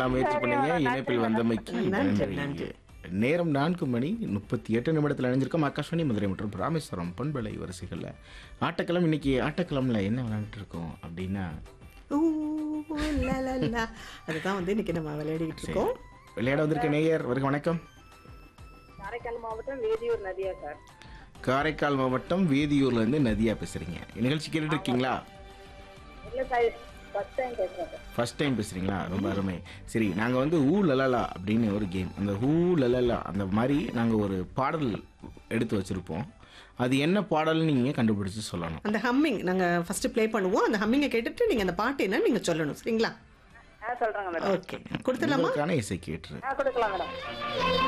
நல்லா முயற்சி பண்ணீங்க இணைப்பில் வந்தமைக்கு நன்றி, நன்றி நன்றி. நேரம் நான்கு மணி முப்பத்தி எட்டு நிமிடத்தில் அணிஞ்சிருக்கோம் ஆகாஷ்வாணி மதுரை மற்றும் ராமேஸ்வரம் பண்பலை வரிசைகளில் ஆட்டக்களம் இன்னைக்கு ஆட்டக்களம்ல என்ன விளையாண்டுட்டு இருக்கோம் அப்படின்னா ஊ, லா, லா, லா. அதுதான் வந்து இன்னைக்கு நம்ம விளையாடிக்கிட்டு இருக்கோம் விளையாட வந்திருக்க நேயர் வருக வணக்கம் காரைக்கால் மாவட்டம் வேதியூர் நதியா சார் காரைக்கால் மாவட்டம் வேதியூர்ல இருந்து நதியா பேசுறீங்க நிகழ்ச்சி கேட்டுட்டு இருக்கீங்களா இல்ல சார் ஃபர்ஸ்ட் டைம் பேசுறேன் சார் ஃபர்ஸ்ட் டைம் பேசுறீங்களா ரொம்ப அருமை சரி நாங்கள் வந்து ஊ லலலா அப்படின்னு ஒரு கேம் அந்த ஹூ லலலா அந்த மாதிரி நாங்கள் ஒரு பாடல் எடுத்து வச்சிருப்போம் அது என்ன பாடல்னு நீங்கள் கண்டுபிடிச்சு சொல்லணும் அந்த ஹம்மிங் நாங்க ஃபர்ஸ்ட் ப்ளே பண்ணுவோம் அந்த ஹம்மிங்கை கேட்டுட்டு நீங்க அந்த பாட்டு என்னன்னு நீங்க சொல்லணும் சரிங்களா ஆ சொல்றேங்க மேடம் ஓகே கொடுத்துடலாமா உங்களுக்கான இசை கேட்டுரு ஆ கொடுக்கலாம் மேடம்